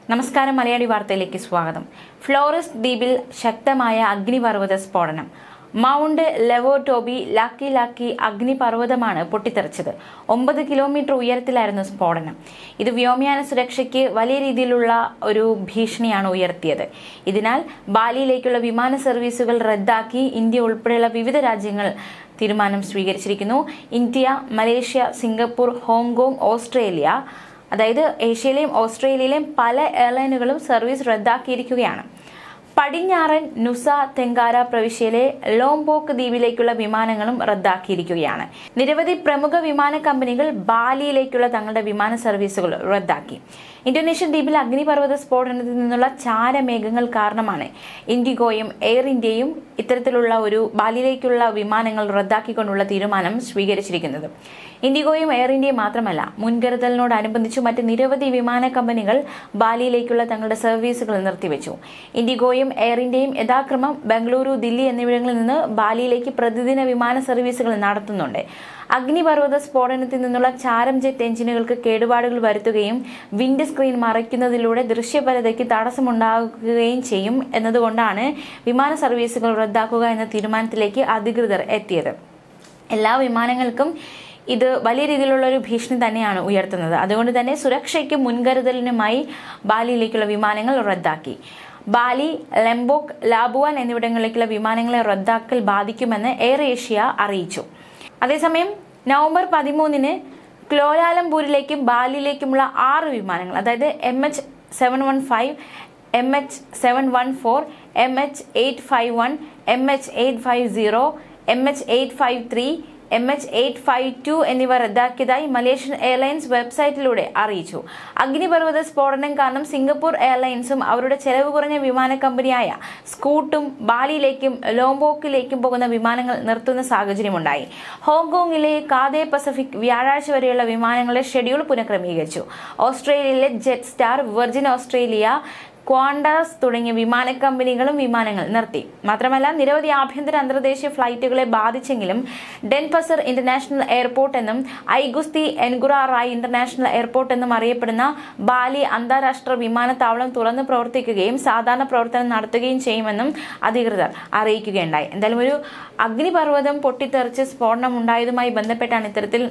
നമസ്കാരം മലയാളി വാർത്തയിലേക്ക് സ്വാഗതം ഫ്ലോറിസ് ദ്വീപിൽ ശക്തമായ അഗ്നിപർവ്വത സ്ഫോടനം മൗണ്ട് ലെവോടോബി ലാക്കി ലാക്കി അഗ്നിപർവ്വതമാണ് പൊട്ടിത്തെറിച്ചത് ഒമ്പത് കിലോമീറ്റർ ഉയരത്തിലായിരുന്നു സ്ഫോടനം ഇത് വ്യോമയാന സുരക്ഷയ്ക്ക് വലിയ രീതിയിലുള്ള ഒരു ഭീഷണിയാണ് ഉയർത്തിയത് ഇതിനാൽ ബാലിയിലേക്കുള്ള വിമാന സർവീസുകൾ റദ്ദാക്കി ഇന്ത്യ ഉൾപ്പെടെയുള്ള വിവിധ രാജ്യങ്ങൾ തീരുമാനം സ്വീകരിച്ചിരിക്കുന്നു India Malaysia Singapore Hong Kong Australia അതായത് ഏഷ്യയിലെയും ഓസ്ട്രേലിയയിലെയും പല എയർലൈനുകളും സർവീസ് റദ്ദാക്കിയിരിക്കുകയാണ് പടിഞ്ഞാറൻ നുസ തെങ്കാര പ്രവിശ്യയിലെ ലോംബോക്ക് ദ്വീപിലേക്കുള്ള വിമാനങ്ങളും റദ്ദാക്കിയിരിക്കുകയാണ് നിരവധി പ്രമുഖ വിമാന കമ്പനികൾ ബാലിയിലേക്കുള്ള തങ്ങളുടെ വിമാന സർവീസുകൾ റദ്ദാക്കി ഇന്തോനേഷ്യൻ ദ്വീപിൽ അഗ്നിപർവ്വത സ്ഫോടനത്തിൽ നിന്നുള്ള ചാരമേഘങ്ങൾ കാരണമാണ് ഇൻഡിഗോയും എയർ ഇന്ത്യയും ഇത്തരത്തിലുള്ള ഒരു ബാലിയിലേക്കുള്ള വിമാനങ്ങൾ റദ്ദാക്കിക്കൊണ്ടുള്ള തീരുമാനം സ്വീകരിച്ചിരിക്കുന്നത് ഇൻഡിഗോയും എയർ ഇന്ത്യയും മാത്രമല്ല മുൻകരുതലിനോടനുബന്ധിച്ച് മറ്റ് നിരവധി വിമാന കമ്പനികൾ ബാലിയിലേക്കുള്ള തങ്ങളുടെ സർവീസുകൾ നിർത്തിവെച്ചു ഇൻഡിഗോയും എയർ ഇന്ത്യയും യഥാക്രമം ബംഗളൂരു ദില്ലി എന്നിവിടങ്ങളിൽ നിന്ന് ബാലിയിലേക്ക് പ്രതിദിന വിമാന സർവീസുകൾ നടത്തുന്നുണ്ട് അഗ്നിപർവ്വത സ്ഫോടനത്തിൽ നിന്നുള്ള ചാരം ജെറ്റ് എഞ്ചിനുകൾക്ക് കേടുപാടുകൾ വരുത്തുകയും വിൻഡ് സ്ക്രീൻ മറയ്ക്കുന്നതിലൂടെ ദൃശ്യപരതയ്ക്ക് തടസ്സമുണ്ടാകുകയും ചെയ്യും എന്നതുകൊണ്ടാണ് വിമാന സർവീസുകൾ റദ്ദാക്കുക എന്ന തീരുമാനത്തിലേക്ക് അധികൃതർ എത്തിയത് എല്ലാ വിമാനങ്ങൾക്കും ഇത് വലിയ രീതിയിലുള്ള ഒരു ഭീഷണി തന്നെയാണ് ഉയർത്തുന്നത് അതുകൊണ്ട് തന്നെ സുരക്ഷയ്ക്ക് മുൻകരുതലിനുമായി ബാലിയിലേക്കുള്ള വിമാനങ്ങൾ റദ്ദാക്കി ബാലി ലെംബോക്ക് ലാബുവാൻ എന്നിവിടങ്ങളിലേക്കുള്ള വിമാനങ്ങളെ റദ്ദാക്കൽ ബാധിക്കുമെന്ന് എയർ ഏഷ്യ അറിയിച്ചു അതേസമയം നവംബർ പതിമൂന്നിന് ക്ലോലാലംപൂരിലേക്കും ബാലിയിലേക്കുമുള്ള ആറ് വിമാനങ്ങൾ അതായത് M H seven one five M H seven one four M H eight five one M H eight five zero M H eight five three M H eight five two എന്നിവ റദ്ദാക്കിയതായി Malaysian airlines വെബ്സൈറ്റിലൂടെ അറിയിച്ചു അഗ്നിപർവ്വത സ്ഫോടനം കാരണം Singapore എയർലൈൻസും അവരുടെ ചെലവ് കുറഞ്ഞ വിമാന കമ്പനിയായ സ്കൂട്ടും ബാലിയിലേക്കും ലോംബോക്കിലേക്കും പോകുന്ന വിമാനങ്ങൾ നിർത്തുന്ന സാഹചര്യമുണ്ടായി ഹോങ്കോങ്ങിലെ കാതേ പസഫിക് വ്യാഴാഴ്ച വരെയുള്ള വിമാനങ്ങളുടെ ഷെഡ്യൂൾ പുനഃക്രമീകരിച്ചു ഓസ്ട്രേലിയയിലെ Jetstar Virgin Australia Qantas തുടങ്ങിയ വിമാന കമ്പനികളും വിമാനങ്ങൾ നിർത്തി മാത്രമല്ല നിരവധി ആഭ്യന്തര അന്തർദേശീയ ഫ്ലൈറ്റുകളെ ബാധിച്ചെങ്കിലും ഡെൻപസർ ഇന്റർനാഷണൽ എയർപോർട്ട് എന്നും I Gusti Ngurah Rai international airport എന്നും അറിയപ്പെടുന്ന ബാലി അന്താരാഷ്ട്ര വിമാനത്താവളം തുറന്നു പ്രവർത്തിക്കുകയും സാധാരണ പ്രവർത്തനം നടത്തുകയും ചെയ്യുമെന്നും അധികൃതർ അറിയിക്കുകയുണ്ടായി എന്തായാലും ഒരു അഗ്നിപർവ്വതം പൊട്ടിത്തെറിച്ച് സ്ഫോടനം ഉണ്ടായതുമായി ബന്ധപ്പെട്ടാണ് ഇത്തരത്തിൽ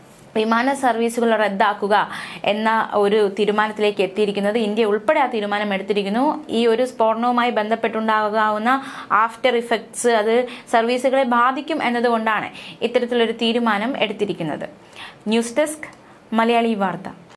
വിമാന സർവീസുകൾ റദ്ദാക്കുക എന്ന ഒരു തീരുമാനത്തിലേക്ക് എത്തിയിരിക്കുന്നത് ഇന്ത്യ ഉൾപ്പെടെ ആ തീരുമാനം എടുത്തിരിക്കുന്നു ഈ ഒരു സ്ഫോടനവുമായി ബന്ധപ്പെട്ടുണ്ടാകാവുന്ന ആഫ്റ്റർ ഇഫക്ട്സ് അത് സർവീസുകളെ ബാധിക്കും എന്നതുകൊണ്ടാണ് ഇത്തരത്തിലൊരു തീരുമാനം എടുത്തിരിക്കുന്നത് ന്യൂസ് ഡെസ്ക് മലയാളി വാർത്ത